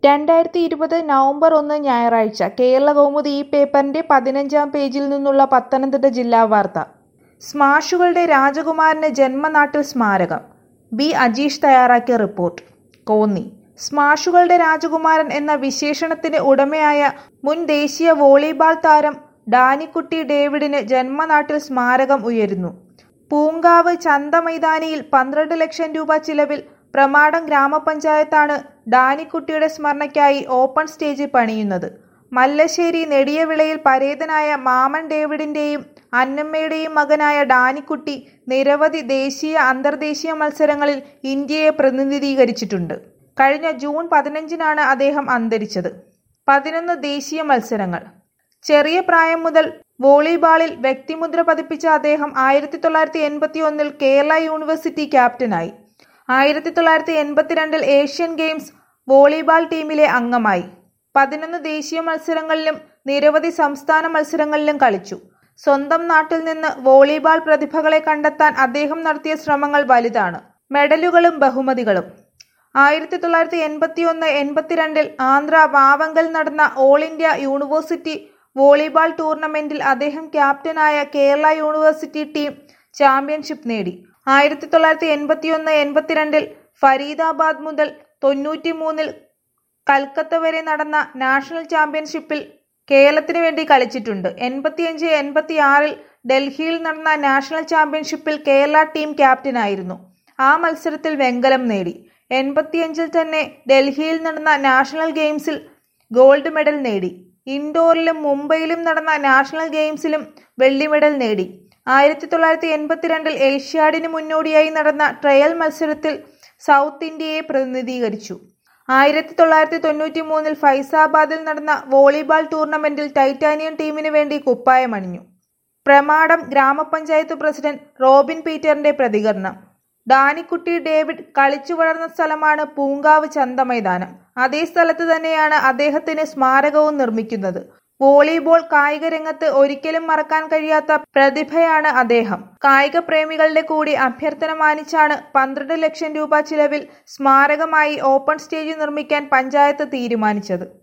രണ്ടായിരത്തി ഇരുപത് നവംബർ ഒന്ന് ഞായറാഴ്ച കേരളകൗമുദി ഈ പേപ്പറിന്റെ പതിനഞ്ചാം പേജിൽ നിന്നുള്ള പത്തനംതിട്ട ജില്ലാ വാർത്ത സ്മാഷുകളുടെ രാജകുമാരന് ജന്മനാട്ടിൽ സ്മാരകം ബി അജീഷ് തയ്യാറാക്കിയ റിപ്പോർട്ട് കോന്നി സ്മാഷുകളുടെ രാജകുമാരൻ എന്ന വിശേഷണത്തിന് ഉടമയായ മുൻ ദേശീയ വോളിബാൾ താരം ഡാനിക്കുട്ടി ഡേവിഡിന് ജന്മനാട്ടിൽ സ്മാരകം ഉയരുന്നു പൂങ്കാവ് ചന്തമൈതാനിയിൽ പന്ത്രണ്ട് ലക്ഷം രൂപ ചിലവിൽ പ്രമാടം ഗ്രാമപഞ്ചായത്താണ് ഡാനിക്കുട്ടിയുടെ സ്മരണയ്ക്കായി ഓപ്പൺ സ്റ്റേജ് പണിയുന്നത് മല്ലശ്ശേരി നെടിയവിളയിൽ പരേതനായ മാമൻ ഡേവിഡിന്റെയും അന്നമ്മയുടെയും മകനായ ഡാനിക്കുട്ടി നിരവധി ദേശീയ അന്തർദേശീയ മത്സരങ്ങളിൽ ഇന്ത്യയെ പ്രതിനിധീകരിച്ചിട്ടുണ്ട് കഴിഞ്ഞ ജൂൺ പതിനഞ്ചിനാണ് അദ്ദേഹം അന്തരിച്ചത് പതിനൊന്ന് ദേശീയ മത്സരങ്ങൾ ചെറിയ പ്രായം മുതൽ വോളിബാളിൽ വ്യക്തിമുദ്ര പതിപ്പിച്ച അദ്ദേഹം ആയിരത്തി തൊള്ളായിരത്തി എൺപത്തി ഒന്നിൽ കേരള യൂണിവേഴ്സിറ്റി ക്യാപ്റ്റനായി ആയിരത്തി തൊള്ളായിരത്തി എൺപത്തിരണ്ടിൽ ഏഷ്യൻ ഗെയിംസ് വോളിബാൾ ടീമിലെ അംഗമായി പതിനൊന്ന് ദേശീയ മത്സരങ്ങളിലും നിരവധി സംസ്ഥാന മത്സരങ്ങളിലും കളിച്ചു സ്വന്തം നാട്ടിൽ നിന്ന് വോളിബാൾ പ്രതിഭകളെ കണ്ടെത്താൻ അദ്ദേഹം നടത്തിയ ശ്രമങ്ങൾ വലുതാണ് മെഡലുകളും ബഹുമതികളും ആയിരത്തി തൊള്ളായിരത്തി എൺപത്തി ഒന്ന് എൺപത്തിരണ്ടിൽ ആന്ധ്ര വാവങ്കൽ നടന്ന ഓൾ ഇന്ത്യ യൂണിവേഴ്സിറ്റി വോളിബാൾ ടൂർണമെന്റിൽ അദ്ദേഹം ക്യാപ്റ്റനായ കേരള യൂണിവേഴ്സിറ്റി ടീം ചാമ്പ്യൻഷിപ്പ് നേടി ആയിരത്തി തൊള്ളായിരത്തി എൺപത്തി ഒന്ന് എൺപത്തിരണ്ടിൽ ഫരീദാബാദ് മുതൽ തൊണ്ണൂറ്റി മൂന്നിൽ കൽക്കത്ത വരെ നടന്ന നാഷണൽ ചാമ്പ്യൻഷിപ്പിൽ കേരളത്തിന് വേണ്ടി കളിച്ചിട്ടുണ്ട് എൺപത്തിയഞ്ച് എൺപത്തി ആറിൽ ഡൽഹിയിൽ നടന്ന നാഷണൽ ചാമ്പ്യൻഷിപ്പിൽ കേരള ടീം ക്യാപ്റ്റനായിരുന്നു ആ മത്സരത്തിൽ വെങ്കലം നേടി എൺപത്തിയഞ്ചിൽ തന്നെ ഡൽഹിയിൽ നടന്ന നാഷണൽ ഗെയിംസിൽ ഗോൾഡ് മെഡൽ നേടി ഇൻഡോറിലും മുംബൈയിലും നടന്ന നാഷണൽ ഗെയിംസിലും വെള്ളി മെഡൽ നേടി ആയിരത്തി തൊള്ളായിരത്തി എൺപത്തിരണ്ടിൽ ഏഷ്യാഡിന് മുന്നോടിയായി നടന്ന ട്രയൽ മത്സരത്തിൽ സൗത്ത് ഇന്ത്യയെ പ്രതിനിധീകരിച്ചു ആയിരത്തി തൊള്ളായിരത്തി തൊണ്ണൂറ്റി മൂന്നിൽ ഫൈസാബാദിൽ നടന്ന വോളിബാൾ ടൂർണമെന്റിൽ ടൈറ്റാനിയം ടീമിന് വേണ്ടി കുപ്പായമണിഞ്ഞു പ്രമാടം ഗ്രാമപഞ്ചായത്ത് പ്രസിഡന്റ് റോബിൻ പീറ്ററിന്റെ പ്രതികരണം ഡാനിക്കുട്ടി ഡേവിഡ് കളിച്ചു വളർന്ന സ്ഥലമാണ് പൂങ്കാവ് ചന്തമൈതാനം അതേ സ്ഥലത്ത് തന്നെയാണ് അദ്ദേഹത്തിന് സ്മാരകവും നിർമ്മിക്കുന്നത് വോളിബോൾ കായിക രംഗത്ത് ഒരിക്കലും മറക്കാൻ കഴിയാത്ത പ്രതിഭയാണ് അദ്ദേഹം കായിക പ്രേമികളുടെ കൂടി അഭ്യർത്ഥന മാനിച്ചാണ് പന്ത്രണ്ട് ലക്ഷം രൂപ ചിലവിൽ സ്മാരകമായി ഓപ്പൺ സ്റ്റേജ് നിർമ്മിക്കാൻ പഞ്ചായത്ത് തീരുമാനിച്ചത്